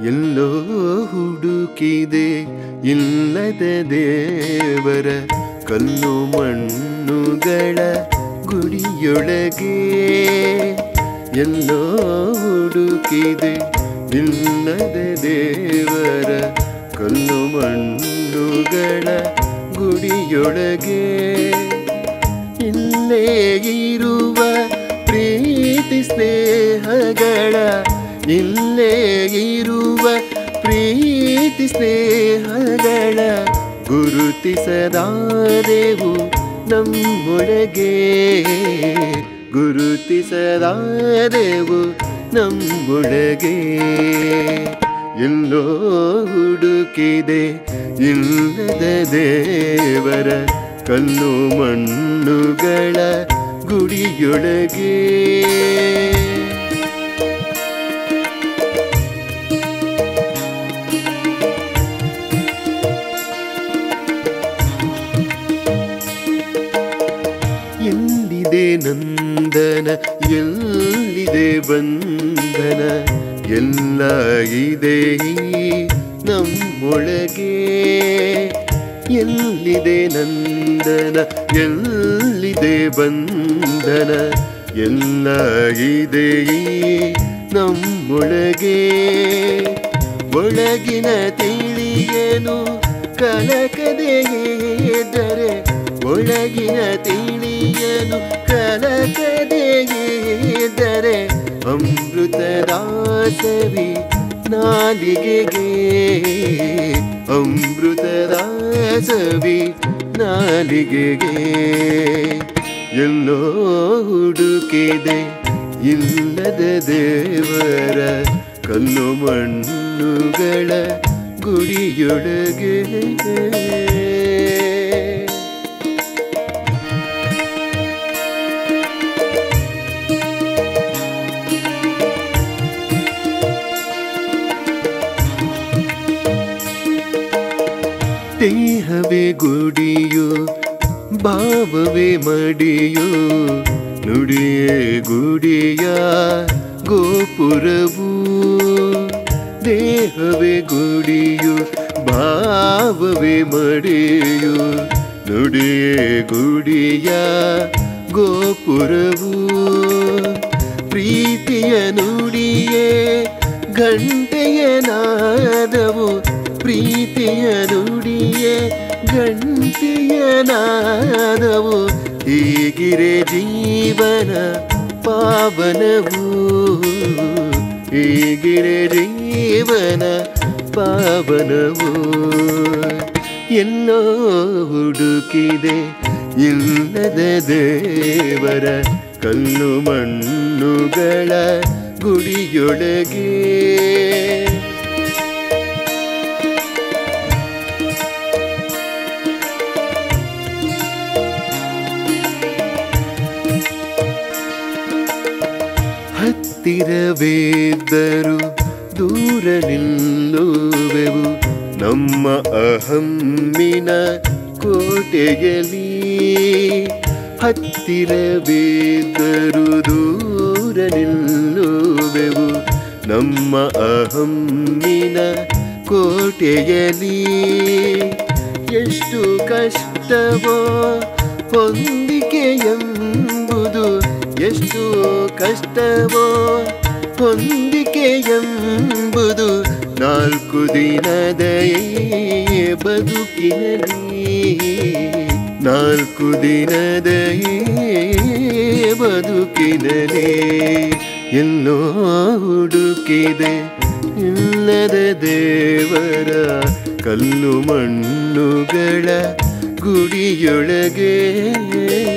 ಎಲ್ಲೋ ಹುಡುಕಿದೆ ಇಲ್ಲದ ದೇವರ ಕಲ್ಲು ಮಣ್ಣುಗಳ ಗುಡಿಯೊಳಗೆ ಎಲ್ಲೋ ಹುಡುಕಿದೆ ಇಲ್ಲದ ದೇವರ ಕಲ್ಲು ಮಣ್ಣುಗಳ ಗುಡಿಯೊಳಗೆ ಇಲ್ಲೇ ಇರುವ ಪ್ರೀತಿ ಸ್ನೇಹಗಳ ಇಲ್ಲೇ ಇರುವ ಪ್ರೀತಿ ಸ್ನೇಹಗಳ ಗುರುತಿಸದಾದೆವು ನಮ್ಮೊಳಗೆ ಗುರುತಿಸದಾದೆವು ನಮ್ಮೊಳಗೆ ಎಲ್ಲೋ ಹುಡುಕಿದೆ ಇಲ್ಲದ ದೇವರ ಕಲ್ಲು ಮಣ್ಣುಗಳ ಗುಡಿಯೊಳಗೆ ಎಲ್ಲಿದೆ ನಂದನ ಎಲ್ಲಿದೆ ಬಂಧನ ಎಲ್ಲ ಇದೆ ಈ ನಮ್ಮೊಳಗೆ ಎಲ್ಲಿದೆ ನಂದನ ಎಲ್ಲಿದೆ ಬಂಧನ ಎಲ್ಲ ಇದೆ ಈ ನಮ್ಮೊಳಗೆ ಒಳಗಿನ ತಿಳಿಯನು ಕಲಕದೆ ಇದ್ದರೆ ಒಳಗಿನ ತಿಳಿಯನು ಕಲಕದೆ ಇದ್ದರೆ ಅಮೃತದಾಸವಿ ನಾಲಿಗೆಗೆ ಅಮೃತದಾಸವಿ ನಾಲಿಗೆಗೆ ಎಲ್ಲೋ ಹುಡುಕಿದೆ ಇಲ್ಲದ ದೇವರ ಕಲ್ಲು ಮಣ್ಣುಗಳ ಗುಡಿಯೊಳಗೆ ದೇಹವೇ ಗುಡಿಯು ಭಾವವೇ ಮಡಿಯು ನುಡಿಯೇ ಗುಡಿಯ ಗೋಪುರವು ದೇಹವೇ ಗುಡಿಯು ಭಾವವೇ ಮಡಿಯು ನುಡಿಯೇ ಗುಡಿಯ ಗೋಪುರವು ಪ್ರೀತಿಯ ನುಡಿಯೇ ಗಂಟೆಯ ನಾದವು ಪ್ರೀತಿಯ ನುಡಿಯೇ ಗಂಟೆಯ ನಾದವು ಹೀಗಿರೆ ಜೀವನ ಪಾವನವು ಹೀಗಿರೆ ಜೀವನ ಪಾವನವು ಎಲ್ಲೋ ಹುಡುಕಿದೆ ಇಲ್ಲದ ದೇವರ ಕಲ್ಲು ಮಣ್ಣುಗಳ ಗುಡಿಯೊಳಗೆ ಹತ್ತಿರವೇದ್ದರು ದೂರ ನಿಲ್ಲುವೆವು ನಮ್ಮ ಅಹಮ್ಮಿನ ಕೋಟೆಯಲ್ಲಿ ಹತ್ತಿರವೇದ್ದರು ದೂರ ನಿಲ್ಲುವೆವು ನಮ್ಮ ಅಹಮ್ಮಿನ ಕೋಟೆಯಲ್ಲಿ ಎಷ್ಟು ಕಷ್ಟವೋ ಹೊಂದಿಕೆ ಎಂಬುದು ಎಷ್ಟು ಕಷ್ಟವೋ ಹೊಂದಿಕೆ ಎಂಬುದು ನಾಲ್ಕು ದಿನದ ಈ ಬದುಕಿನಲ್ಲಿ ನಾಲ್ಕು ದಿನದ ಈ ಬದುಕಿನಲ್ಲಿ ಎಲ್ಲೋ ಹುಡುಕಿದೆ ಇಲ್ಲದ ದೇವರ ಕಲ್ಲು ಮಣ್ಣುಗಳ ಗುಡಿಯೊಳಗೆ